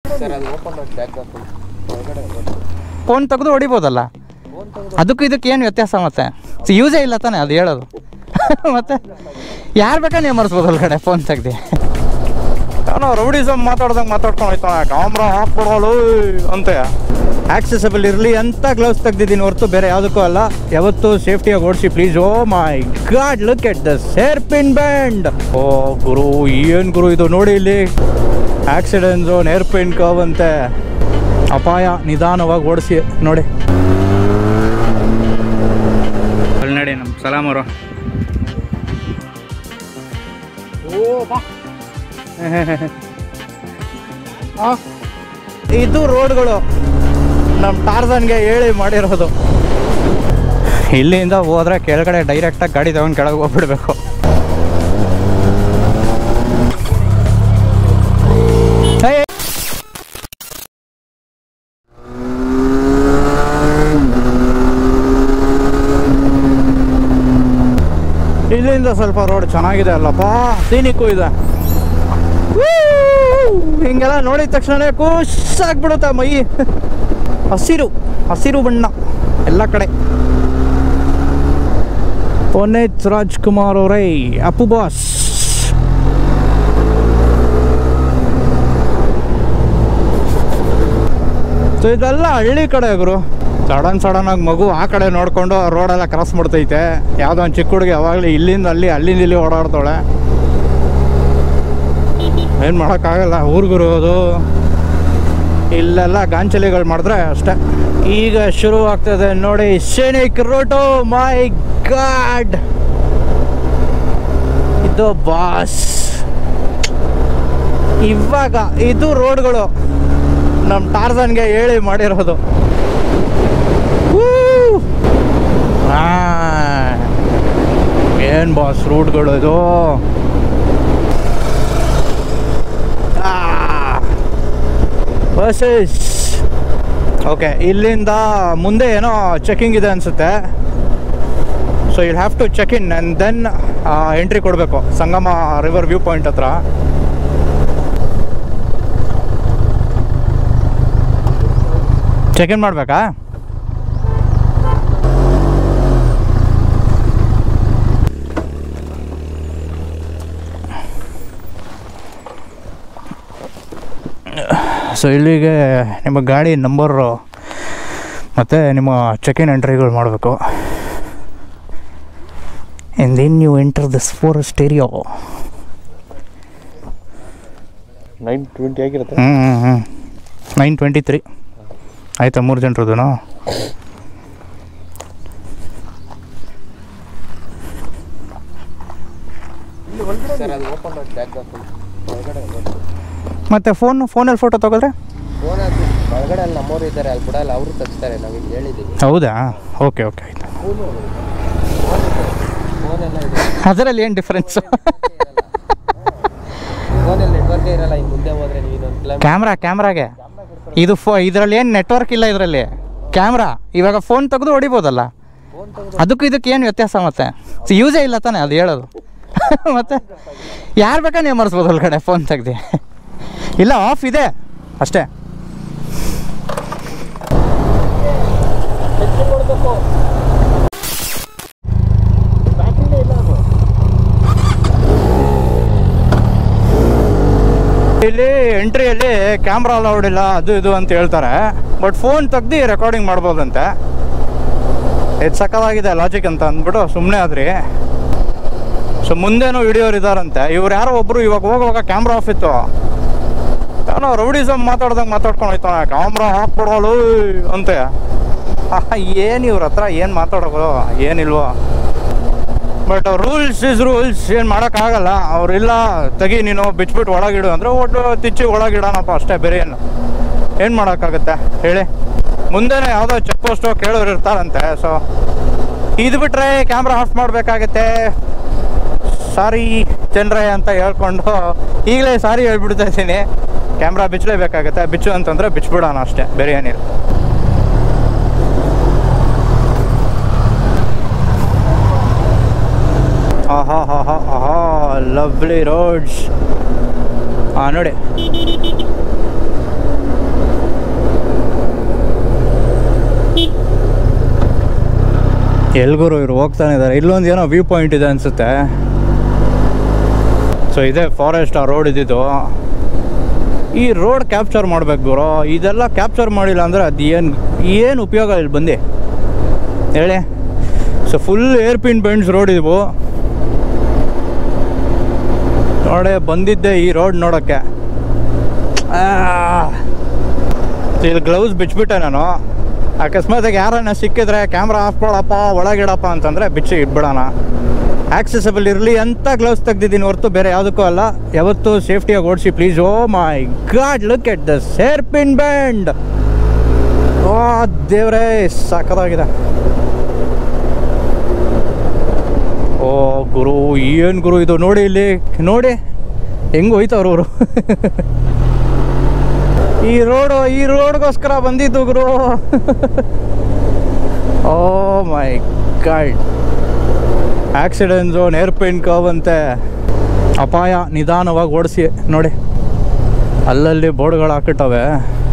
Sir ಅದು open ಮಾಡಿ bag ಹಾಕೊಂಡು ಒಳಗಡೆ ಫೋನ್ ತೆಗೆದು ಹೊಡಿಬೋದಲ್ಲ ಫೋನ್ ತೆಗೆದು ಅದಕ್ಕೂ ಇದಕ್ಕೆ ಏನು ವ್ಯತ್ಯಾಸ ಮತ್ತೆ ಯೂಸೇ ಇಲ್ಲ ತಾನೆ ಅದು ಹೇಳೋದು ಮತ್ತೆ ಯಾರು ಬೇಕಾ ನೀವು ಮರೆಸ್ಬೋದು ಒಳಗಡೆ ಫೋನ್ ತೆಗ್ದು ಅವನು ರೌಡಿಸಮ್ ಮಾತಾಡ್ದಂಗೆ ಮಾತಾಡ್ಕೊಂಡು ಹೋಯ್ತಾನೆ ಕ್ಯಾಮ್ರಾ ಹಾಕ್ಬಿಡೋಳು ಅಂತ ಆಕ್ಸೆಸಬಲ್ ಇರಲಿ ಅಂತ ಗ್ಲೌಸ್ ತೆಗ್ದಿದ್ದೀನಿ ಹೊರತು ಬೇರೆ ಯಾವುದಕ್ಕೂ ಅಲ್ಲ ಯಾವತ್ತು ಸೇಫ್ಟಿಯಾಗಿ ಓಡಿಸಿ please oh my god look at the hairpin bend oh ಗುರು ಏನು ಗುರು ಇದು ನೋಡಿ ಇಲ್ಲಿ accident zone hairpin curve ಅಂತೆ ಅಪಾಯ ನಿಧಾನವಾಗಿ ಓಡಿಸಿ ನೋಡಿ ಅಲ್ಲಿ ನಡಿ ನಮ್ಮ ಸಲಾಮ್ ಅವರು ಇದು ರೋಡ್ಗಳು ನಮ್ಮ ಟಾರ್ಸನ್ಗೆ ಹೇಳಿ ಮಾಡಿರೋದು ಇಲ್ಲಿಂದ ಹೋದ್ರೆ ಕೆಳಗಡೆ ಡೈರೆಕ್ಟಾಗಿ ಗಾಡಿ ತಗೊಂಡು ಕೆಳಗೆ ಹೋಗ್ಬಿಡ್ಬೇಕು ಏಯ್! ಇಲ್ಲಿಂದ ಸ್ವಲ್ಪ ರೋಡ್ ಚೆನ್ನಾಗಿದೆ ಅಲ್ಲಪ್ಪ ಸೀನಿಕ್ಕು ಇದೆ Woo! ಹಿಂಗೆಲ್ಲ ನೋಡಿದ ತಕ್ಷಣ ಖುಷಾಗ್ಬಿಡುತ್ತೆ ಮೈ ಹಸಿರು ಹಸಿರು ಬಣ್ಣ ಎಲ್ಲ ಕಡೆ ಪುನೀತ್ ರಾಜ್ಕುಮಾರ್ ಅವರೇ ಅಪ್ಪು ಬಾಸ್ ಸೊ ಇದೆಲ್ಲ ಹಳ್ಳಿ ಕಡೆ ಗುರು ಸಡನ್ ಸಡನ್ ಆಗಿ ಮಗು ಆ ಕಡೆ ನೋಡ್ಕೊಂಡು ರೋಡೆಲ್ಲ ಕ್ರಾಸ್ ಮಾಡ್ತೈತೆ ಯಾವುದೋ ಒಂದು ಚಿಕ್ಕ ಹುಡುಗಿ ಯಾವಾಗಲೂ ಇಲ್ಲಿಂದ ಅಲ್ಲಿ ಅಲ್ಲಿಂದ ಇಲ್ಲಿ ಓಡಾಡ್ತಾಳೆ ಏನು ಮಾಡೋಕ್ಕಾಗಲ್ಲ ಊರಿಗುರು ಅದು ಇಲ್ಲೆಲ್ಲ ಗಾಂಚಲಿಗಳು ಮಾಡಿದ್ರೆ ಅಷ್ಟೇ ಈಗ ಶುರು ಆಗ್ತದೆ ನೋಡಿ ಸೈನಿಕ್ ರೋಟೋ ಮೈ ಗಾಡ್ ಇದು ಬಾಸ್ ಇವಾಗ ಇದು ರೋಡ್ಗಳು ನಮ್ಮ ಟಾರ್ಸನ್ಗೆ ಹೇಳಿ ಮಾಡಿರೋದು ಏನು ಬಾಸ್ ರೂಟ್ಗಳು ಇದು ಬಸ್ಸಸ್ ಓಕೆ ಇಲ್ಲಿಂದ ಮುಂದೆ ಏನೋ ಚೆಕಿಂಗ್ ಇದೆ ಅನಿಸುತ್ತೆ so you have to check in and then entry ಕೊಡಬೇಕು ಸಂಗಮ ರಿವರ್ ವ್ಯೂ ಪಾಯಿಂಟ್ ಹತ್ರ ಚೆಕ್ ಇನ್ ಮಾಡಬೇಕಾ ಸೊ ಇಲ್ಲಿಗೆ ನಿಮ್ಮ ಗಾಡಿ ನಂಬರು ಮತ್ತು ನಿಮ್ಮ ಚೆಕ್ ಇನ್ ಎಂಟ್ರಿಗಳು ಮಾಡಬೇಕು and then you enter this forest area nine twenty ಆಗಿರುತ್ತೆ ಹ್ಞೂ ಹ್ಞೂ ಹ್ಞೂ ನೈನ್ ಟ್ವೆಂಟಿ ತ್ರೀ ಆಯಿತಾ ಮೂರು ಜನರದ್ದು ಸರ್ ಅದು ಓಪನ್ ಮಾಡಿ ಬ್ಯಾಗ್ ಹಾಕೊಂಡು ಒಳಗಡೆ ಮತ್ತು ಫೋನ್ ಫೋನಲ್ಲಿ ಫೋಟೋ ತೊಗೊಳ್ರೆ ಫೋನ್ ಅದು ಒಳಗಡೆ ಅಲ್ಲಿ ನಮ್ಮವ್ರು ಇದ್ದಾರೆ ಅಲ್ಲಿ ಬಿಡಲ್ಲ ಅವರು ತೆಗಿಸ್ತಾರೆ ನಾವು ಇಲ್ಲಿ ಹೇಳಿದ್ದೀವಿ ಹೌದಾ ಓಕೆ ಓಕೆ ಆಯಿತು ಫೋನೆಲ್ಲ ಇದೆ ಅದರಲ್ಲಿ ಏನು ಡಿಫ್ರೆನ್ಸು ಫೋನಲ್ಲಿ ನೆಟ್ವರ್ಕೇ ಇರಲ್ಲ ಇನ್ನು ಮುಂದೆ ಹೋದ್ರೆ ನೀವು ಇನ್ನೊಂದು ಕಿಲೋಮೀಟರ್ ಕ್ಯಾಮ್ರಾ ಕ್ಯಾಮ್ರಾಗೆ ಇದು ಫೋ ಇದರಲ್ಲಿ ಏನು ನೆಟ್ವರ್ಕ್ ಇಲ್ಲ ಇದರಲ್ಲಿ ಕ್ಯಾಮ್ರಾ ಇವಾಗ ಫೋನ್ ತೆಗೆದು ಹೊಡಿಬೋದಲ್ಲ ಫೋನ್ ತೆಗೆದು ಅದಕ್ಕೂ ಇದಕ್ಕೆ ಏನು ವ್ಯತ್ಯಾಸ ಮತ್ತೆ ಯೂಸೇ ಇಲ್ಲ ತಾನೆ ಅದು ಹೇಳೋದು ಮತ್ತೆ ಯಾರು ಬೇಕಾ ನೀವು ಮರೆಸ್ಬೋದು ಒಳಗಡೆ ಫೋನ್ ತೆಗ್ದು ಇಲ್ಲ ಆಫ್ ಇದೆ ಅಷ್ಟೇ ಇಲ್ಲಿ ಎಂಟ್ರಿಯಲ್ಲಿ ಕ್ಯಾಮ್ರಾ ಅಲೌಡ್ ಇಲ್ಲ ಅದು ಇದು ಅಂತ ಹೇಳ್ತಾರೆ ಬಟ್ ಫೋನ್ ತೆಗ್ದು ರೆಕಾರ್ಡಿಂಗ್ ಮಾಡ್ಬೋದಂತೆ ಇದು ಸಕ್ಕದಾಗಿದೆ ಲಾಜಿಕ್ ಅಂತ ಅಂದ್ಬಿಟ್ಟು ಸುಮ್ಮನೆ ಆದ್ರಿ ಸೊ ಮುಂದೇನೋ ವಿಡಿಯೋರು ಇದಾರಂತೆ ಇವ್ರು ಯಾರೋ ಒಬ್ರು ಇವಾಗ ಹೋಗುವಾಗ ಕ್ಯಾಮ್ರಾ ಆಫ್ ಇತ್ತು ಏನೋ ರೌಡಿಸಮ್ ಮಾತಾಡ್ದಂಗೆ ಮಾತಾಡ್ಕೊಂಡು ಹೋಯ್ತಾನೆ ಕ್ಯಾಮ್ರಾ ಹಾಕ್ಬಿಡೋಳು ಅಂತೆ ಏನು ಇವ್ರ ಹತ್ರ ಏನು ಮಾತಾಡೋದು ಏನಿಲ್ವೋ ಬಟ್ ರೂಲ್ಸ್ ಇಸ್ ರೂಲ್ಸ್ ಏನು ಮಾಡೋಕ್ಕಾಗಲ್ಲ ಅವ್ರಿಲ್ಲ ತೆಗಿ ನೀನು ಬಿಚ್ಬಿಟ್ಟು ಒಳಗಿಡು ಅಂದರೆ ಒಟ್ಟು ತಿಚ್ಚಿ ಒಳಗಿಡೋಣಪ್ಪ ಅಷ್ಟೇ ಬೇರೆ ಏನು ಏನು ಮಾಡೋಕ್ಕಾಗುತ್ತೆ ಹೇಳಿ ಮುಂದೆನೇ ಯಾವುದೋ ಚೆಕ್ ಪೋಸ್ಟು ಕೇಳೋರು ಇರ್ತಾರಂತೆ ಸೊ ಇದು ಬಿಟ್ರೆ ಕ್ಯಾಮ್ರಾ ಆಫ್ ಮಾಡಬೇಕಾಗತ್ತೆ ಸಾರಿ ಜನರೇ ಅಂತ ಹೇಳ್ಕೊಂಡು ಈಗಲೇ ಸಾರಿ ಹೇಳ್ಬಿಡ್ತಾ ಇದ್ದೀನಿ ಕ್ಯಾಮ್ರಾ ಬಿಚ್ಚಲೇಬೇಕಾಗತ್ತೆ ಬಿಚ್ಚು ಅಂತಂದರೆ ಬಿಚ್ಬಿಡೋಣ ಅಷ್ಟೇ ಬೇರೆ ಏನಿಲ್ಲ ಆಹಾ ಹಾ ಹಾ ಆಹಾ ಲವ್ಲಿ ರೋಡ್ಸ್ ಹಾಂ ನೋಡಿ ಎಲ್ಗೂರು ಇವ್ರು ಹೋಗ್ತಾನೆ ಇದ್ದಾರೆ ಇಲ್ಲೊಂದು ಏನೋ ವ್ಯೂ ಪಾಯಿಂಟ್ ಇದೆ ಅನಿಸುತ್ತೆ ಸೊ ಇದೇ ಫಾರೆಸ್ಟ್ ಆ ರೋಡ್ ಇದ್ದಿದ್ದು ಈ ರೋಡ್ ಕ್ಯಾಪ್ಚರ್ ಮಾಡ್ಬೇಕು ಗುರು ಇದೆಲ್ಲ ಕ್ಯಾಪ್ಚರ್ ಮಾಡಿಲ್ಲ ಅಂದರೆ ಅದು ಏನು ಏನು ಉಪಯೋಗ ಇಲ್ಲಿ ಬಂದು ಹೇಳಿ so full hairpin bends road ಇದ್ವು ನೋಡೆ ಬಂದಿದ್ದೆ ಈ ರೋಡ್ ನೋಡೋಕ್ಕೆ ಆ. ಇಲ್ಲಿ ಗ್ಲೌಸ್ ಬಿಚ್ಬಿಟ್ಟೆ ನಾನು ಅಕಸ್ಮಾತಾಗಿ ಯಾರನ್ನ ಸಿಕ್ಕಿದ್ರೆ ಕ್ಯಾಮ್ರಾ ಆಫ್ ಮಾಡಪ್ಪ ಒಳಗಿಡಪ್ಪ ಅಂತಂದರೆ ಬಿಚ್ಚಿ ಇಟ್ಬಿಡೋಣ ಆಕ್ಸೆಸಬಲ್ ಇರಲಿ ಅಂತ ಗ್ಲೌಸ್ ತೆಗ್ದಿದ್ದೀನಿ ಹೊರತು ಬೇರೆ ಯಾವುದಕ್ಕೂ ಅಲ್ಲ ಯಾವತ್ತೂ ಸೇಫ್ಟಿಯಾಗಿ ಓಡಿಸಿ please oh my god look at the hairpin bend oh ದೇವ್ರೇ ಸಖತ್ತಾಗಿದೆ ಓ ಗುರು ಏನು ಗುರು ಇದು ನೋಡಿ ಇಲ್ಲಿ ನೋಡಿ ಹೆಂಗೆ ಹೋಯ್ತವ್ರು ಅವರು ಈ ರೋಡು ಈ ರೋಡ್ಗೋಸ್ಕರ ಬಂದಿದ್ದು ಗುರು oh my god accident zone hairpin curve ಅಂತೆ ಅಪಾಯ ನಿಧಾನವಾಗಿ ಓಡಿಸಿ ನೋಡಿ ಅಲ್ಲಲ್ಲಿ ಬೋರ್ಡ್ಗಳು ಹಾಕಿಟ್ಟವೆ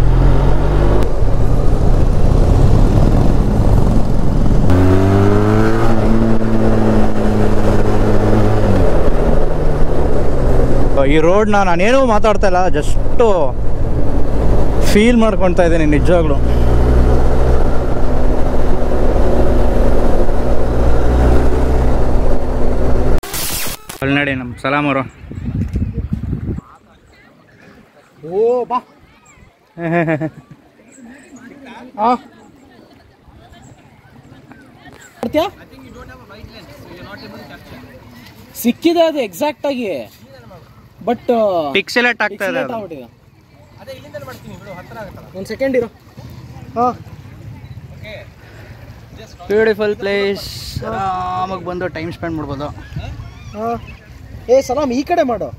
ಈ ರೋಡ್ನ ನಾನೇನೂ ಮಾತಾಡ್ತಾ ಇಲ್ಲ ಜಸ್ಟು ಫೀಲ್ ಮಾಡ್ಕೊತಾ ಇದ್ದೀನಿ ನಿಜವಾಗ್ಲೂ ಅಲ್ಲಿ ನಡಿ ನಮ್ಮ ಸಲಾಮ್ ಅವರು ಓ ಬಾ ಆ ಮಾಡ್ತೀಯಾ ಸಿಕ್ಕಿದೆ ಅದು ಎಕ್ಸಾಕ್ಟ್ ಆಗಿ ಬಟ್ ಪಿಕ್ಸೆಲೆಟ್ ಆಗ್ತಾ ಇದೆ ಒಂದು ಸೆಕೆಂಡ್ ಇರೋ ಹಾಂ ಬ್ಯೂಟಿಫುಲ್ ಪ್ಲೇಸ್ ಆರಾಮಾಗಿ ಬಂದು ಟೈಮ್ ಸ್ಪೆಂಡ್ ಮಾಡ್ಬೋದು ಹಾಂ ಏ ಸಲಾಮ್ ಈ ಕಡೆ ಮಾಡು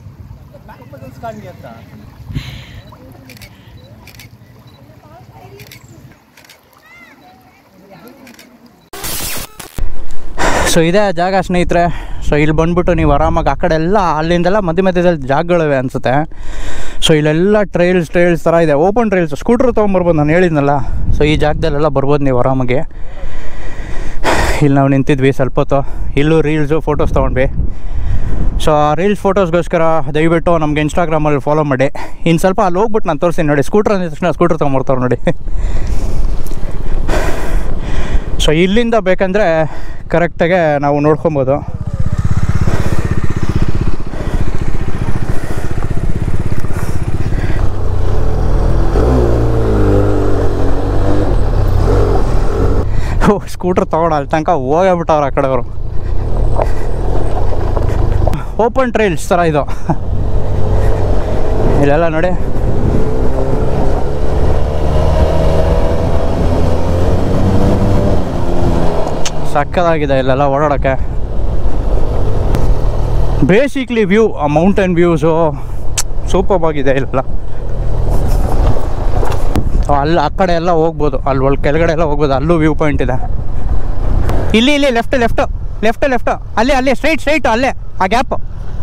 ಸೊ ಇದೇ ಆ ಜಾಗ ಸ್ನೇಹಿತರೆ ಸೊ ಇಲ್ಲಿ ಬಂದ್ಬಿಟ್ಟು ನೀವು ಆರಾಮಾಗಿ ಆ ಕಡೆ ಎಲ್ಲ ಅಲ್ಲಿಂದೆಲ್ಲ ಮಧ್ಯ ಮಧ್ಯದಲ್ಲಿ ಜಾಗಗಳಿವೆ ಅನಿಸುತ್ತೆ ಸೊ ಇಲ್ಲೆಲ್ಲ ಟ್ರೈಲ್ಸ್ ಟ್ರೈಲ್ಸ್ ಥರ ಇದೆ ಓಪನ್ ಟ್ರೈಲ್ಸ್ ಸ್ಕೂಟ್ರ್ ತೊಗೊಂಬರ್ಬೋದು ನಾನು ಹೇಳಿದ್ನಲ್ಲ ಸೊ ಈ ಜಾಗದಲ್ಲೆಲ್ಲ ಬರ್ಬೋದು ನೀವು ಆರಾಮಾಗಿ ಇಲ್ಲಿ ನಾವು ನಿಂತಿದ್ವಿ ಸ್ವಲ್ಪ ಹೊತ್ತು ಇಲ್ಲೂ ರೀಲ್ಸು ಫೋಟೋಸ್ ತೊಗೊಂಡ್ವಿ ಸೊ ಆ ರೀಲ್ಸ್ ಫೋಟೋಸ್ಗೋಸ್ಕರ ದಯವಿಟ್ಟು ನಮಗೆ ಇನ್ಸ್ಟಾಗ್ರಾಮಲ್ಲಿ ಫಾಲೋ ಮಾಡಿ ಇನ್ನು ಸ್ವಲ್ಪ ಅಲ್ಲಿ ಹೋಗ್ಬಿಟ್ಟು ನಾನು ತೋರಿಸ್ತೀನಿ ನೋಡಿ ಸ್ಕೂಟ್ರ್ ಅಂದಿದ ತಕ್ಷಣ ಸ್ಕೂಟ್ರ್ ತೊಗೊಂಬರ್ತಾವ್ರು ನೋಡಿ ಸೊ ಇಲ್ಲಿಂದ ಬೇಕಂದರೆ ಕರೆಕ್ಟಾಗೆ ನಾವು ನೋಡ್ಕೊಬೋದು ಓ ಸ್ಕೂಟ್ರ್ ತೊಗೊಂಡು ಅಲ್ಲಿ ತನಕ ಹೋಗೇಬಿಟ್ಟವ್ರು ಆ ಕಡೆಯವರು ಓಪನ್ ಟ್ರೈಲ್ಸ್ ಥರ ಇದು ಇಲ್ಲೆಲ್ಲ ನೋಡಿ ಸಕ್ಕದಾಗಿದೆ ಇಲ್ಲೆಲ್ಲ ಓಡಾಡೋಕ್ಕೆ ಬೇಸಿಕ್ಲಿ ವ್ಯೂ ಆ ಮೌಂಟೇನ್ ವ್ಯೂಸು ಸೂಪರ್ ಆಗಿದೆ ಇಲ್ಲೆಲ್ಲ ಅಲ್ಲಿ ಆ ಕಡೆ ಎಲ್ಲ ಹೋಗ್ಬೋದು ಅಲ್ಲಿ ಒಳ ಕೆಳಗಡೆ ಎಲ್ಲ ಹೋಗ್ಬೋದು ಅಲ್ಲೂ ವ್ಯೂ ಪಾಯಿಂಟ್ ಇದೆ ಇಲ್ಲಿ ಇಲ್ಲಿ ಲೆಫ್ಟ್ ಲೆಫ್ಟ್ ಲೆಫ್ಟ್ ಲೆಫ್ಟ್ ಅಲ್ಲಿ ಅಲ್ಲಿ ಸ್ಟ್ರೈಟ್ ಸ್ಟ್ರೈಟ್ ಅಲ್ಲೇ ಆ ಗ್ಯಾಪ್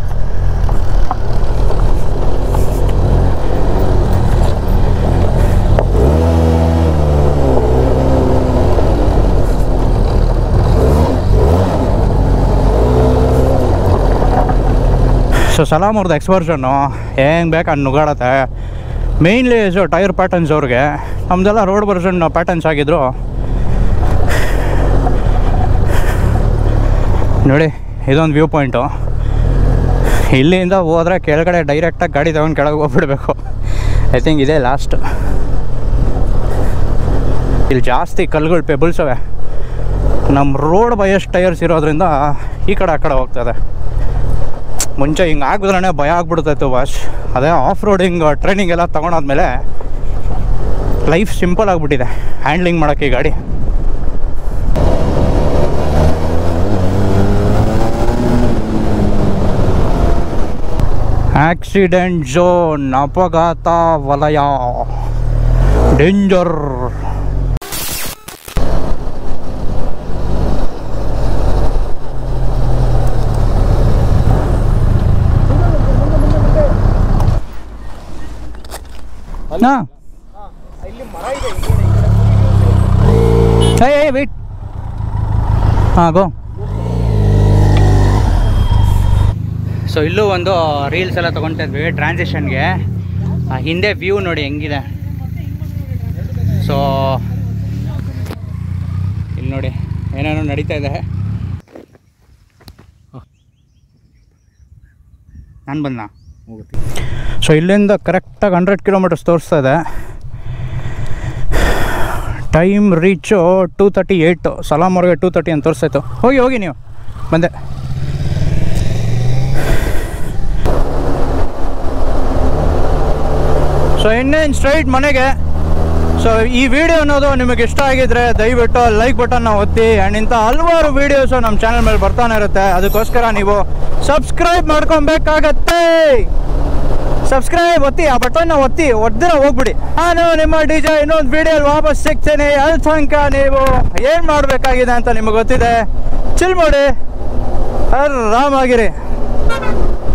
ಸೊ ಸಲಾಮ್ ಅವ್ರದ್ದು ಎಕ್ಸ್ಪರ್ಷನ್ನು ಹೆಂಗೆ ಬೇಕು ಹಂಗೆ ನುಗಾಡತ್ತೆ ಮೇಯ್ನ್ಲಿ ಸೊ ಟೈರ್ ಪ್ಯಾಟರ್ನ್ಸ್ ಅವ್ರಿಗೆ ನಮ್ಮದೆಲ್ಲ ರೋಡ್ ವರ್ಷನ್ ಪ್ಯಾಟರ್ನ್ಸ್ ಆಗಿದ್ರು ನೋಡಿ ಇದೊಂದು ವ್ಯೂ ಪಾಯಿಂಟು ಇಲ್ಲಿಂದ ಹೋದರೆ ಕೆಳಗಡೆ ಡೈರೆಕ್ಟಾಗಿ ಗಾಡಿ ತಗೊಂಡು ಕೆಳಗೆ ಹೋಗ್ಬಿಡ್ಬೇಕು ಐ ಥಿಂಕ್ ಇದೇ ಲಾಸ್ಟ್ ಇಲ್ಲಿ ಜಾಸ್ತಿ ಕಲ್ಲುಗಳು ಪೆಬಲ್ಸ್ ಅವೆ ನಮ್ಮ ರೋಡ್ ಬಯಸ್ ಟೈರ್ಸ್ ಇರೋದ್ರಿಂದ ಈ ಕಡೆ ಆ ಕಡೆ ಹೋಗ್ತದೆ ಮುಂಚೆ ಹಿಂಗೆ ಆಗಿದ್ರೇ ಭಯ ಆಗ್ಬಿಡ್ತಾಯಿತ್ತು ವಾಶ್ ಅದೇ ಆಫ್ ರೋಡಿಂಗ್ ಟ್ರೈನಿಂಗ್ ಎಲ್ಲ ತೊಗೊಂಡಾದ್ಮೇಲೆ ಲೈಫ್ ಸಿಂಪಲ್ ಆಗಿಬಿಟ್ಟಿದೆ ಹ್ಯಾಂಡ್ಲಿಂಗ್ ಮಾಡೋಕ್ಕೆ ಈ ಗಾಡಿ ಆಕ್ಸಿಡೆಂಟ್ ಝೋನ್ ಅಪಘಾತ ವಲಯ ಡೇಂಜರ್ ಹಾಂ ಇಲ್ಲಿ ಮರ ಇದೆ ಏಯ್ ಏಯ್ ವೆಯ್ಟ್ ಹಾಂ ಗೋ ಸೊ ಇಲ್ಲೂ ಒಂದು ರೀಲ್ಸ್ ಎಲ್ಲ ತೊಗೊತಾ ಇದ್ವಿ ಟ್ರಾನ್ಸಿಷನ್ಗೆ ಹಿಂದೆ ವ್ಯೂ ನೋಡಿ ಹೆಂಗಿದೆ ಸೊ ಇಲ್ಲಿ ನೋಡಿ ಏನೇನೋ ನಡೀತಾ ಇದೆ ನಾನು ಬಂದ ಸೊ ಇಲ್ಲಿಂದ ಕರೆಕ್ಟಾಗಿ ಹಂಡ್ರೆಡ್ ಕಿಲೋಮೀಟರ್ಸ್ ತೋರಿಸ್ತಾ ಇದೆ time reach two thirty eight ಸಲಾಮವ್ರಿಗೆ ಟೂ ತರ್ಟಿ ಅಂತ ತೋರಿಸ್ತಾಯಿತ್ತು ಹೋಗಿ ಹೋಗಿ ನೀವು ಬಂದೆ ಸೊ ಇನ್ನೇನು ಸ್ಟ್ರೈಟ್ ಮನೆಗೆ ಸೊ ಈ ವಿಡಿಯೋ ಅನ್ನೋದು ನಿಮಗೆ ಇಷ್ಟ ಆಗಿದ್ರೆ ದಯವಿಟ್ಟು ಲೈಕ್ ಬಟನ್ನ ಒತ್ತಿ ಆ್ಯಂಡ್ ಇಂಥ ಹಲವಾರು ವೀಡಿಯೋಸು ನಮ್ಮ ಚಾನಲ್ ಮೇಲೆ ಬರ್ತಾನೆ ಇರುತ್ತೆ ಅದಕ್ಕೋಸ್ಕರ ನೀವು ಸಬ್ಸ್ಕ್ರೈಬ್ ಮಾಡ್ಕೊಬೇಕಾಗತ್ತೆ ಸಬ್ಸ್ಕ್ರೈಬ್ ಒತ್ತಿ ಆ ಬಟನ್ನ ಒತ್ತಿ ಒದ್ದಿರ ಹೋಗ್ಬಿಡಿ ನಾನು ನಿಮ್ಮ ಡಿಜೆ ಇನ್ನೊಂದು ವಿಡಿಯೋ ವಾಪಸ್ ಸಿಗ್ತೀನಿ ಅಲ್ಲಿ ತನಕ ನೀವು ಏನು ಮಾಡಬೇಕಾಗಿದೆ ಅಂತ ನಿಮಗೆ ಗೊತ್ತಿದೆ ಚಿಲ್ ಮಾಡಿ ಆರಾಮಾಗಿರಿ